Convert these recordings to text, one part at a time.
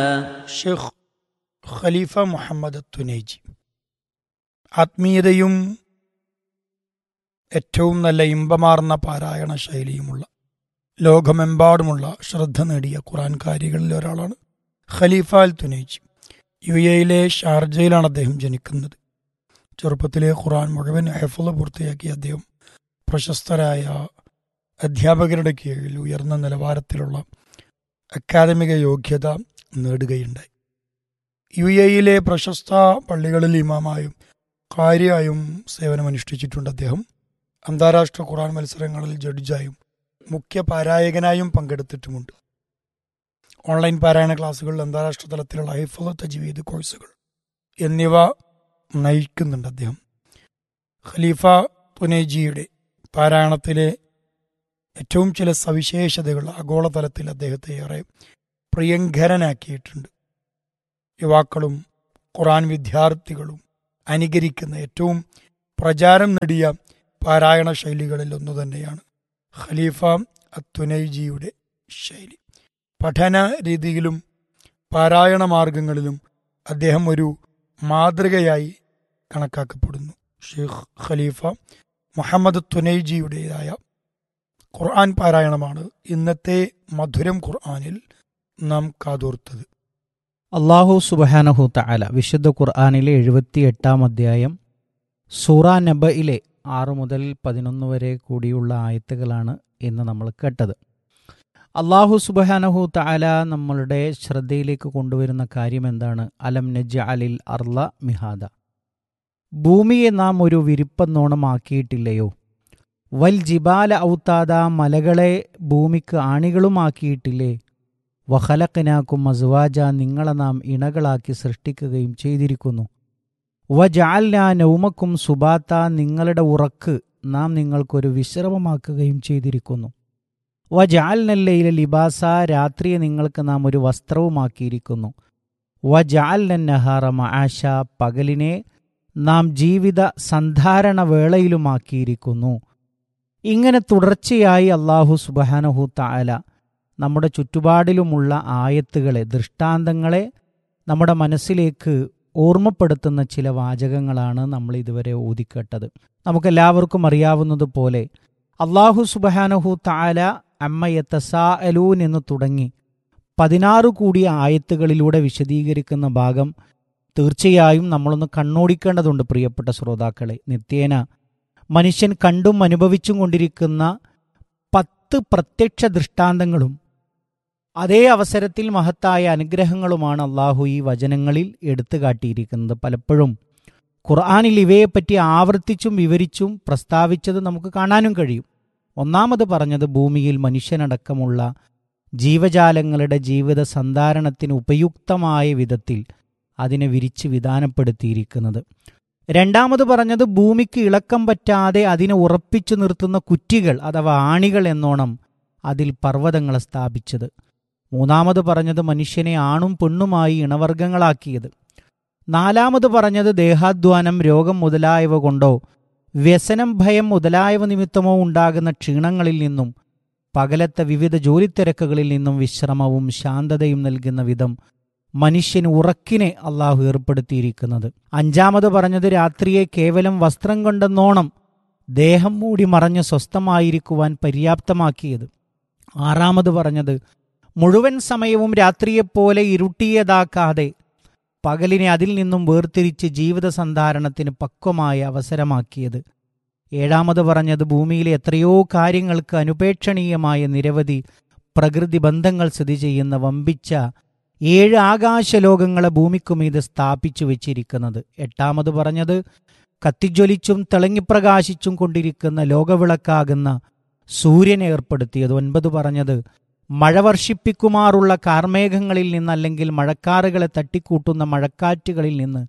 ഷെയ്ഖ് ഖലീഫ മുഹമ്മദ് തുനേജി ആത്മീയതയും ഏറ്റവും നല്ല ഇമ്പമാർന്ന പാരായണ ശൈലിയുമുള്ള ലോകമെമ്പാടുമുള്ള ശ്രദ്ധ നേടിയ ഖുറാൻകാരികളിൽ ഒരാളാണ് ഖലീഫ അൽ തുനേജി യു എയിലെ ഷാർജയിലാണ് അദ്ദേഹം ജനിക്കുന്നത് ചെറുപ്പത്തിലെ ഖുറാൻ മുഴുവൻ ഹെഫുള് പൂർത്തിയാക്കിയ അദ്ദേഹം പ്രശസ്തരായ അധ്യാപകരുടെ കീഴിൽ ഉയർന്ന നിലവാരത്തിലുള്ള അക്കാദമിക യോഗ്യത നേടുകയുണ്ടായി യു എയിലെ പ്രശസ്ത പള്ളികളിൽ ഇമാമായും കാര്യായും സേവനമനുഷ്ഠിച്ചിട്ടുണ്ട് അദ്ദേഹം അന്താരാഷ്ട്ര ഖുറാൻ മത്സരങ്ങളിൽ ജഡ്ജായും മുഖ്യ പാരായകനായും പങ്കെടുത്തിട്ടുമുണ്ട് ഓൺലൈൻ പാരായണ ക്ലാസ്സുകളിൽ അന്താരാഷ്ട്ര തലത്തിലുള്ള ഹൈഫുൾ തജ്വീദ് കോഴ്സുകൾ എന്നിവ നയിക്കുന്നുണ്ട് അദ്ദേഹം ഖലീഫ പുനേജിയുടെ പാരായണത്തിലെ ഏറ്റവും ചില സവിശേഷതകൾ ആഗോളതലത്തിൽ അദ്ദേഹത്തെ ഏറെ പ്രിയങ്കരനാക്കിയിട്ടുണ്ട് യുവാക്കളും ഖുറാൻ വിദ്യാർത്ഥികളും അനുകരിക്കുന്ന ഏറ്റവും പ്രചാരം നേടിയ പാരായണ ശൈലികളിൽ ഒന്നു തന്നെയാണ് ഖലീഫ അത്തുനൈജിയുടെ ശൈലി പഠന രീതിയിലും പാരായണ മാർഗങ്ങളിലും അദ്ദേഹം ഒരു മാതൃകയായി കണക്കാക്കപ്പെടുന്നു ഷെയ്ഖ് ഖലീഫ മുഹമ്മദ് തുനൈജിയുടേതായ ഖുർആൻ പാരായണമാണ് ഇന്നത്തെ മധുരം ഖുർആനിൽ നാം കാതോർത്തത് അള്ളാഹു സുബഹാനഹു തആല വിശുദ്ധ ഖുർആാനിലെ എഴുപത്തി എട്ടാം അധ്യായം സൂറ നബയിലെ ആറ് മുതൽ പതിനൊന്ന് വരെ കൂടിയുള്ള ആയത്തുകളാണ് ഇന്ന് നമ്മൾ കേട്ടത് അള്ളാഹു സുബഹാനഹു തആല നമ്മളുടെ ശ്രദ്ധയിലേക്ക് കൊണ്ടുവരുന്ന കാര്യം എന്താണ് അലം നജ അലിൽ അർല മിഹാദ ഭൂമിയെ നാം ഒരു വിരിപ്പന്നോണമാക്കിയിട്ടില്ലയോ വൽ ജിബാല ഔത്താദ മലകളെ ഭൂമിക്ക് ആണികളുമാക്കിയിട്ടില്ലേ വഹലക്കനാക്കും മസുവാജ നിങ്ങളെ നാം ഇണകളാക്കി സൃഷ്ടിക്കുകയും ചെയ്തിരിക്കുന്നു വജാൽന നൗമക്കും സുബാത്ത നിങ്ങളുടെ ഉറക്ക് നാം നിങ്ങൾക്കൊരു വിശ്രമമാക്കുകയും ചെയ്തിരിക്കുന്നു വജാൽനല്ലയില ലിബാസ രാത്രിയെ നിങ്ങൾക്ക് നാം ഒരു വസ്ത്രവുമാക്കിയിരിക്കുന്നു വജാൽന നഹാറ മആശ പകലിനെ നാം ജീവിത സന്ധാരണ വേളയിലുമാക്കിയിരിക്കുന്നു ഇങ്ങനെ തുടർച്ചയായി അള്ളാഹു സുബഹാനഹു താല നമ്മുടെ ചുറ്റുപാടിലുമുള്ള ആയത്തുകളെ ദൃഷ്ടാന്തങ്ങളെ നമ്മുടെ മനസ്സിലേക്ക് ഓർമ്മപ്പെടുത്തുന്ന ചില വാചകങ്ങളാണ് നമ്മൾ ഇതുവരെ ഊതിക്കേട്ടത് നമുക്കെല്ലാവർക്കും അറിയാവുന്നതുപോലെ അള്ളാഹു സുബഹാനഹു താല അമ്മയത്തസാ അലൂൻ എന്ന് തുടങ്ങി പതിനാറ് കൂടിയ ആയത്തുകളിലൂടെ വിശദീകരിക്കുന്ന ഭാഗം തീർച്ചയായും നമ്മളൊന്ന് കണ്ണോടിക്കേണ്ടതുണ്ട് പ്രിയപ്പെട്ട ശ്രോതാക്കളെ നിത്യേന മനുഷ്യൻ കണ്ടും അനുഭവിച്ചും കൊണ്ടിരിക്കുന്ന പത്ത് പ്രത്യക്ഷ ദൃഷ്ടാന്തങ്ങളും അതേ അവസരത്തിൽ മഹത്തായ അനുഗ്രഹങ്ങളുമാണ് അള്ളാഹു ഈ വചനങ്ങളിൽ എടുത്തു കാട്ടിയിരിക്കുന്നത് പലപ്പോഴും ഖുർആാനിൽ ഇവയെപ്പറ്റി ആവർത്തിച്ചും വിവരിച്ചും പ്രസ്താവിച്ചത് നമുക്ക് കാണാനും കഴിയും ഒന്നാമത് പറഞ്ഞത് ഭൂമിയിൽ മനുഷ്യനടക്കമുള്ള ജീവജാലങ്ങളുടെ ജീവിത സന്ധാരണത്തിന് ഉപയുക്തമായ വിധത്തിൽ അതിനെ വിരിച്ച് വിധാനപ്പെടുത്തിയിരിക്കുന്നത് രണ്ടാമത് പറഞ്ഞത് ഭൂമിക്ക് ഇളക്കം പറ്റാതെ അതിനെ ഉറപ്പിച്ചു നിർത്തുന്ന കുറ്റികൾ അഥവാ ആണികൾ എന്നോണം അതിൽ പർവ്വതങ്ങളെ സ്ഥാപിച്ചത് മൂന്നാമത് പറഞ്ഞത് മനുഷ്യനെ ആണും പെണ്ണുമായി ഇണവർഗങ്ങളാക്കിയത് നാലാമത് പറഞ്ഞത് ദേഹാധ്വാനം രോഗം മുതലായവ കൊണ്ടോ വ്യസനം ഭയം മുതലായവ നിമിത്തമോ ഉണ്ടാകുന്ന ക്ഷീണങ്ങളിൽ നിന്നും പകലത്തെ വിവിധ ജോലിത്തിരക്കുകളിൽ നിന്നും വിശ്രമവും ശാന്തതയും നൽകുന്ന വിധം മനുഷ്യന് ഉറക്കിനെ അള്ളാഹു ഏർപ്പെടുത്തിയിരിക്കുന്നത് അഞ്ചാമത് പറഞ്ഞത് രാത്രിയെ കേവലം വസ്ത്രം കൊണ്ടെന്നോണം ദേഹം മൂടി മറഞ്ഞ് സ്വസ്ഥമായിരിക്കുവാൻ പര്യാപ്തമാക്കിയത് ആറാമത് പറഞ്ഞത് മുഴുവൻ സമയവും രാത്രിയെപ്പോലെ ഇരുട്ടിയതാക്കാതെ പകലിനെ അതിൽ നിന്നും വേർതിരിച്ച് ജീവിത സന്ധാരണത്തിന് പക്വമായ അവസരമാക്കിയത് ഏഴാമത് പറഞ്ഞത് ഭൂമിയിലെ എത്രയോ കാര്യങ്ങൾക്ക് അനുപേക്ഷണീയമായ നിരവധി പ്രകൃതി ബന്ധങ്ങൾ സ്ഥിതി ചെയ്യുന്ന വമ്പിച്ച ഏഴ് ആകാശലോകങ്ങളെ ഭൂമിക്കുമീത് സ്ഥാപിച്ചു വെച്ചിരിക്കുന്നത് എട്ടാമത് പറഞ്ഞത് കത്തിജ്വലിച്ചും തിളങ്ങിപ്രകാശിച്ചും കൊണ്ടിരിക്കുന്ന ലോകവിളക്കാകുന്ന സൂര്യനെ ഏർപ്പെടുത്തിയത് ഒൻപത് പറഞ്ഞത് മഴ വർഷിപ്പിക്കുമാറുള്ള കാർമേഘങ്ങളിൽ നിന്ന് അല്ലെങ്കിൽ മഴക്കാറുകളെ തട്ടിക്കൂട്ടുന്ന മഴക്കാറ്റുകളിൽ നിന്ന്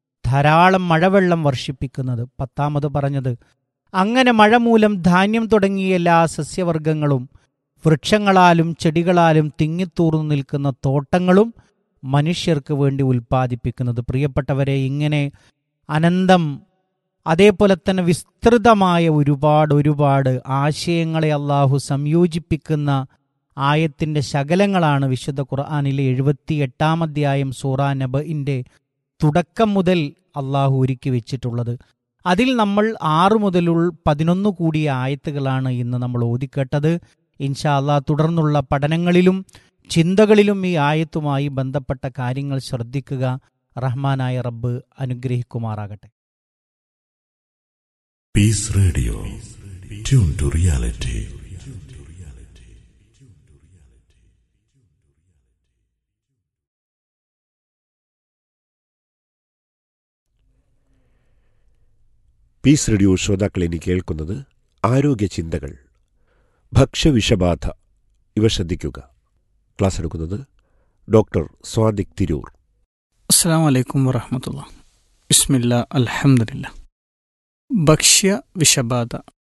ധാരാളം മഴവെള്ളം വർഷിപ്പിക്കുന്നത് പത്താമത് പറഞ്ഞത് അങ്ങനെ മഴ മൂലം ധാന്യം തുടങ്ങിയ എല്ലാ സസ്യവർഗങ്ങളും വൃക്ഷങ്ങളാലും ചെടികളാലും തിങ്ങിത്തൂർന്നു നിൽക്കുന്ന തോട്ടങ്ങളും മനുഷ്യർക്ക് വേണ്ടി ഉൽപ്പാദിപ്പിക്കുന്നത് പ്രിയപ്പെട്ടവരെ ഇങ്ങനെ അനന്തം അതേപോലെ തന്നെ വിസ്തൃതമായ ഒരുപാട് ഒരുപാട് ആശയങ്ങളെ അള്ളാഹു സംയോജിപ്പിക്കുന്ന ആയത്തിൻ്റെ ശകലങ്ങളാണ് വിശുദ്ധ ഖുർആാനിലെ എഴുപത്തി എട്ടാം അധ്യായം സൂറ നബഇൻ്റെ തുടക്കം മുതൽ അള്ളാഹു ഒരുക്കി വെച്ചിട്ടുള്ളത് അതിൽ നമ്മൾ ആറ് മുതലുള്ള പതിനൊന്ന് കൂടിയ ആയത്തുകളാണ് ഇന്ന് നമ്മൾ ഓതിക്കേട്ടത് ഇൻഷാ അള്ളാഹ് തുടർന്നുള്ള പഠനങ്ങളിലും ചിന്തകളിലും ഈ ആയത്തുമായി ബന്ധപ്പെട്ട കാര്യങ്ങൾ ശ്രദ്ധിക്കുക റഹ്മാനായ റബ്ബ് അനുഗ്രഹിക്കുമാറാകട്ടെ Peace Radio. Tune to reality. Peace Radio ശ്രോതാക്കൾ ഇനി കേൾക്കുന്നത് ആരോഗ്യ ചിന്തകൾ ഭക്ഷ്യവിഷബാധ ഇവ ശ്രദ്ധിക്കുക ക്ലാസ് എടുക്കുന്നത് ഡോക്ടർ സ്വാദിക് തിരൂർ അസ്സാം വലൈക്കും വറഹമത്തുള്ള ബിസ്മില്ല അൽഹംദുലില്ല ഭക്ഷ്യ വിഷബാധ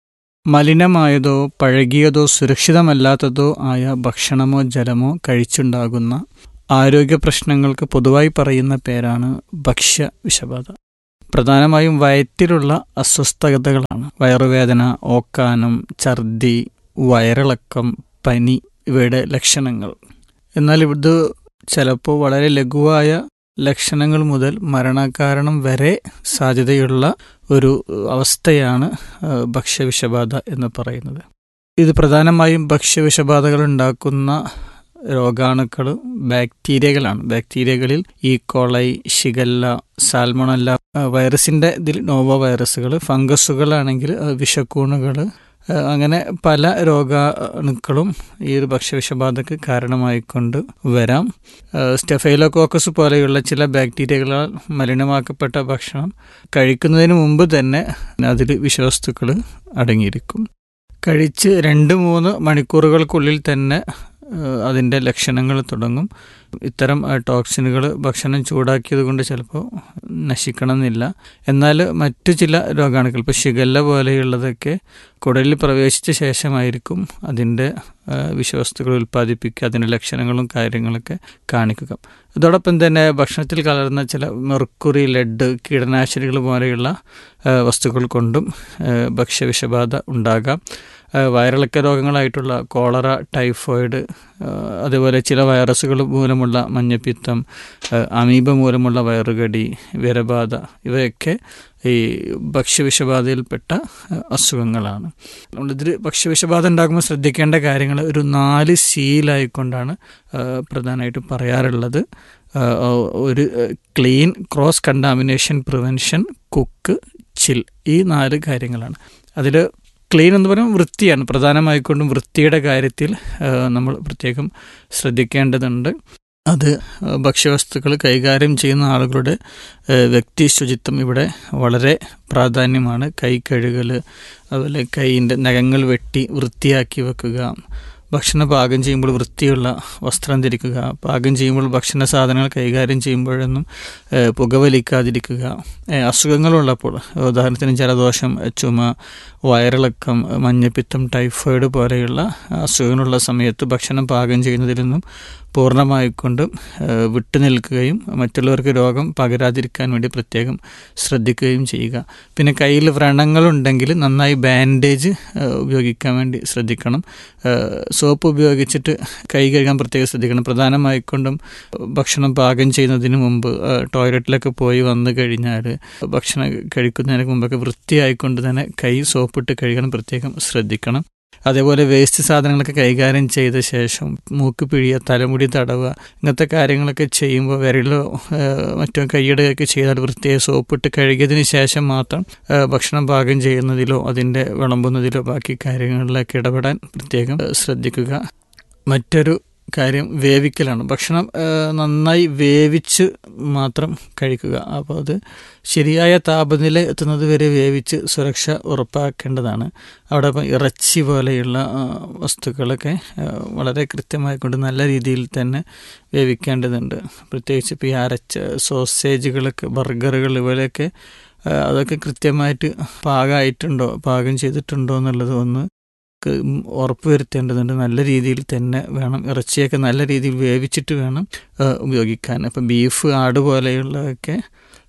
മലിനമായതോ പഴകിയതോ സുരക്ഷിതമല്ലാത്തതോ ആയ ഭക്ഷണമോ ജലമോ കഴിച്ചുണ്ടാകുന്ന ആരോഗ്യ പ്രശ്നങ്ങൾക്ക് പൊതുവായി പറയുന്ന പേരാണ് ഭക്ഷ്യ വിഷബാധ പ്രധാനമായും വയറ്റിലുള്ള അസ്വസ്ഥതകളാണ് വയറുവേദന ഓക്കാനം ഛർദി വയറിളക്കം പനി ഇവയുടെ ലക്ഷണങ്ങൾ എന്നാൽ ഇത് ചിലപ്പോൾ വളരെ ലഘുവായ ലക്ഷണങ്ങൾ മുതൽ മരണകാരണം വരെ സാധ്യതയുള്ള ഒരു അവസ്ഥയാണ് ആ, ഭക്ഷ്യവിഷബാധ എന്ന് പറയുന്നത് ഇത് പ്രധാനമായും ഭക്ഷ്യവിഷബാധകൾ ഉണ്ടാക്കുന്ന രോഗാണുക്കൾ ബാക്ടീരിയകളാണ് ബാക്ടീരിയകളിൽ ഈ കൊളൈ ഷിഗല്ല സാൽമണല്ല ആ, വൈറസിന്റെ ഇതിൽ നോവോ വൈറസുകൾ ഫംഗസുകളാണെങ്കിൽ ആ, വിഷക്കൂണുകൾ ആ, അങ്ങനെ പല രോഗാണുക്കളും ഈ ഒരു ഭക്ഷ്യവിഷബാധക്ക് കാരണമായിക്കൊണ്ട് വരാം ആ, സ്റ്റെഫൈലോകോക്കസ് പോലെയുള്ള ചില ബാക്ടീരിയകളാൽ മലിനമാക്കപ്പെട്ട ഭക്ഷണം കഴിക്കുന്നതിന് മുമ്പ് തന്നെ അതിൽ വിഷവസ്തുക്കൾ അടങ്ങിയിരിക്കും കഴിച്ച് രണ്ട് മൂന്ന് മണിക്കൂറുകൾക്കുള്ളിൽ തന്നെ അതിൻ്റെ ലക്ഷണങ്ങൾ തുടങ്ങും ഇത്തരം ടോക്സിനുകൾ ഭക്ഷണം ചൂടാക്കിയത് കൊണ്ട് ചിലപ്പോൾ നശിക്കണമെന്നില്ല എന്നാൽ മറ്റു ചില രോഗാണുക്കൾ ഇപ്പോൾ ഷിഗല്ല പോലെയുള്ളതൊക്കെ കുടലിൽ പ്രവേശിച്ച ശേഷമായിരിക്കും അതിൻ്റെ ആ, വിഷവസ്തുക്കൾ ഉൽപ്പാദിപ്പിക്കുക അതിൻ്റെ ലക്ഷണങ്ങളും കാര്യങ്ങളൊക്കെ കാണിക്കുക ഇതോടൊപ്പം തന്നെ ഭക്ഷണത്തിൽ കലർന്ന ചില മെർക്കുറി ലെഡ് കീടനാശിനികൾ പോലെയുള്ള ആ, വസ്തുക്കൾ കൊണ്ടും ആ, ഭക്ഷ്യവിഷബാധ ഉണ്ടാകാം ആ, വയറിളക്ക രോഗങ്ങളായിട്ടുള്ള കോളറ ടൈഫോയിഡ് ആ, അതുപോലെ ചില വൈറസുകൾ മൂലമുള്ള മഞ്ഞപ്പിത്തം ആ, അമീബ മൂലമുള്ള വയറുകടി വിരബാധ ഇവയൊക്കെ ഈ ഭക്ഷ്യവിഷബാധയിൽപ്പെട്ട ആ, അസുഖങ്ങളാണ് നമ്മളിതിൽ ഭക്ഷ്യവിഷബാധ ഉണ്ടാകുമ്പോൾ ശ്രദ്ധിക്കേണ്ട കാര്യങ്ങൾ ഒരു നാല് സീലായിക്കൊണ്ടാണ് ആ, പ്രധാനമായിട്ടും പറയാറുള്ളത് ആ, ഒരു clean cross contamination prevention cook chill ഈ നാല് കാര്യങ്ങളാണ് അതിൽ ക്ലീൻ എന്ന് പറയുമ്പോൾ വൃത്തിയാണ് പ്രധാനമായിക്കൊണ്ടും വൃത്തിയുടെ കാര്യത്തിൽ ആ, നമ്മൾ പ്രത്യേകം ശ്രദ്ധിക്കേണ്ടതുണ്ട് അത് ആ, ഭക്ഷ്യവസ്തുക്കൾ കൈകാര്യം ചെയ്യുന്ന ആളുകളുടെ ആ, വ്യക്തി ശുചിത്വം ഇവിടെ വളരെ പ്രാധാന്യമാണ് കൈ കഴുകൽ അതുപോലെ കൈയിൻ്റെ നഖങ്ങൾ വെട്ടി വൃത്തിയാക്കി വെക്കുക ഭക്ഷണം പാകം ചെയ്യുമ്പോൾ വൃത്തിയുള്ള വസ്ത്രം ധരിക്കുക പാകം ചെയ്യുമ്പോൾ ഭക്ഷണ സാധനങ്ങൾ കൈകാര്യം ചെയ്യുമ്പോഴൊന്നും ഏഹ്, പുകവലിക്കാതിരിക്കുക ഏഹ്, അസുഖങ്ങളുള്ളപ്പോൾ ഉദാഹരണത്തിന് ജലദോഷം ചുമ വയറിളക്കം മഞ്ഞപ്പിത്തം ടൈഫോയിഡ് പോലെയുള്ള അസുഖങ്ങളുള്ള സമയത്ത് ഭക്ഷണം പാകം ചെയ്യുന്നതിൽ നിന്നും പൂർണ്ണമായിക്കൊണ്ട് ഏഹ്, വിട്ടുനിൽക്കുകയും മറ്റുള്ളവർക്ക് രോഗം പകരാതിരിക്കാൻ വേണ്ടി പ്രത്യേകം ശ്രദ്ധിക്കുകയും ചെയ്യുക പിന്നെ കയ്യിൽ വ്രണങ്ങളുണ്ടെങ്കിൽ നന്നായി ബാൻഡേജ് ഏഹ്, ഉപയോഗിക്കാൻ വേണ്ടി ശ്രദ്ധിക്കണം ഏഹ്, സോപ്പ് ഉപയോഗിച്ചിട്ട് കൈ കഴുകാൻ പ്രത്യേകം ശ്രദ്ധിക്കണം പ്രധാനമായിക്കൊണ്ടും ഭക്ഷണം പാകം ചെയ്യുന്നതിന് മുമ്പ് ഏഹ്, ടോയ്ലറ്റിലൊക്കെ പോയി വന്നു കഴിഞ്ഞാൽ ഭക്ഷണം കഴിക്കുന്നതിന് മുമ്പൊക്കെ വൃത്തിയായിക്കൊണ്ട് തന്നെ കൈ സോപ്പിട്ട് കഴുകാൻ പ്രത്യേകം ശ്രദ്ധിക്കണം അതേപോലെ വേസ്റ്റ് സാധനങ്ങളൊക്കെ കൈകാര്യം ചെയ്ത ശേഷം മൂക്ക് പിഴിയുക തലമുടി തടവുക ഇങ്ങനത്തെ കാര്യങ്ങളൊക്കെ ചെയ്യുമ്പോൾ വിരലോ ഏഹ്, മറ്റോ കൈയിടുകയൊക്കെ ചെയ്താൽ വൃത്തിയായി സോപ്പിട്ട് കഴുകിയതിന് ശേഷം മാത്രം ഏഹ്, ഭക്ഷണം പാകം ചെയ്യുന്നതിലോ അതിൻ്റെ വിളമ്പുന്നതിലോ ബാക്കി കാര്യങ്ങളിലൊക്കെ ഇടപെടാൻ പ്രത്യേകം ഏഹ്, ശ്രദ്ധിക്കുക മറ്റൊരു കാര്യം വേവിക്കലാണ് ഭക്ഷണം ഏഹ്, നന്നായി വേവിച്ച് മാത്രം കഴിക്കുക അപ്പോൾ അത് ശരിയായ താപനില എത്തുന്നത് വരെ വേവിച്ച് സുരക്ഷ ഉറപ്പാക്കേണ്ടതാണ് അവിടെ ഇപ്പം ഇറച്ചി പോലെയുള്ള ആ, വസ്തുക്കളൊക്കെ ആ, വളരെ കൃത്യമായി കൊണ്ട് നല്ല രീതിയിൽ തന്നെ വേവിക്കേണ്ടതുണ്ട് പ്രത്യേകിച്ച് ഇപ്പോൾ ഈ അരച്ച സോസേജുകളൊക്കെ ബർഗറുകൾ ഇവരെയൊക്കെ ആ, അതൊക്കെ കൃത്യമായിട്ട് പാകമായിട്ടുണ്ടോ പാകം ചെയ്തിട്ടുണ്ടോ എന്നുള്ളത് ഒന്ന് ക്ക് ഉറപ്പുവരുത്തേണ്ടതുണ്ട് നല്ല രീതിയിൽ തന്നെ വേണം ഇറച്ചിയൊക്കെ നല്ല രീതിയിൽ വേവിച്ചിട്ട് വേണം ആ, ഉപയോഗിക്കാൻ അപ്പം ബീഫ് ആട് പോലെയുള്ളതൊക്കെ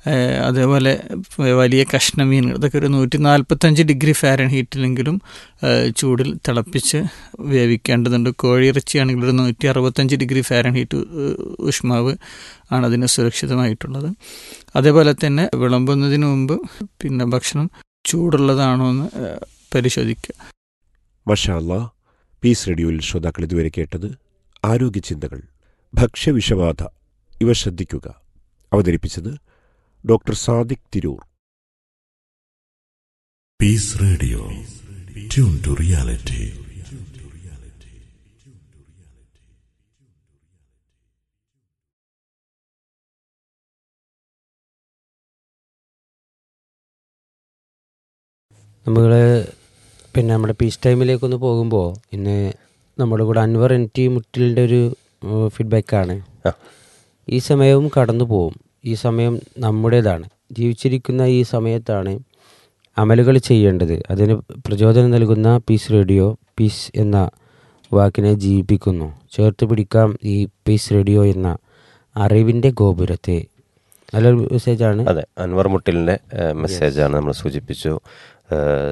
ഏഹ് അതേപോലെ വലിയ കഷ്ണമീൻ ഇതൊക്കെ ഒരു നൂറ്റി നാൽപ്പത്തഞ്ച് ഡിഗ്രി ഫാരൻ ഹീറ്റിലെങ്കിലും ഏഹ് ചൂടിൽ തിളപ്പിച്ച് വേവിക്കേണ്ടതുണ്ട് കോഴിയിറച്ചിയാണെങ്കിൽ ഒരു നൂറ്റി അറുപത്തഞ്ച് ഡിഗ്രി ഫാരൻ ഹീറ്റ് ഉഷ്മാവ് ആണ് അതിന് സുരക്ഷിതമായിട്ടുള്ളത് അതേപോലെ തന്നെ വിളമ്പുന്നതിന് മുമ്പ് പിന്നെ ഭക്ഷണം ചൂടുള്ളതാണോ എന്ന് ഏഹ് പരിശോധിക്കുക മഷാല്ല പീസ് റേഡിയോയിൽ ശ്രോതാക്കൾ ഇതുവരെ കേട്ടത് ആരോഗ്യ ചിന്തകൾ ഭക്ഷ്യവിഷബാധ ഇവ ശ്രദ്ധിക്കുക അവതരിപ്പിച്ചത് doctor Sadiq Tirur Peace Radio. Tune to reality. നമ്മൾ പിന്നെ നമ്മുടെ പീസ് ടൈമിലേക്കൊന്ന് പോകുമ്പോൾ ഇന്ന് നമ്മുടെ കൂടെ അൻവർ എൻ ടി മുറ്റിലിൻ്റെ ഒരു ഫീഡ്ബാക്കാണ് ആ. ഈ സമയവും കടന്നു പോവും ഈ സമയം നമ്മുടേതാണ് ജീവിച്ചിരിക്കുന്ന ഈ സമയത്താണ് അമലുകൾ ചെയ്യേണ്ടത് അതിന് പ്രചോദനം നൽകുന്ന പീസ് റേഡിയോ പീസ് എന്ന വാക്കിനെ ജീവിപ്പിക്കുന്നു ചേർത്ത് പിടിക്കാം ഈ പീസ് റേഡിയോ എന്ന അറിവിൻ്റെ ഗോപുരത്തെ നല്ലൊരു മെസ്സേജാണ് അതെ അൻവർ മുട്ടിലിന്റെ മെസ്സേജാണ് നമ്മൾ സൂചിപ്പിച്ചു ഏഹ്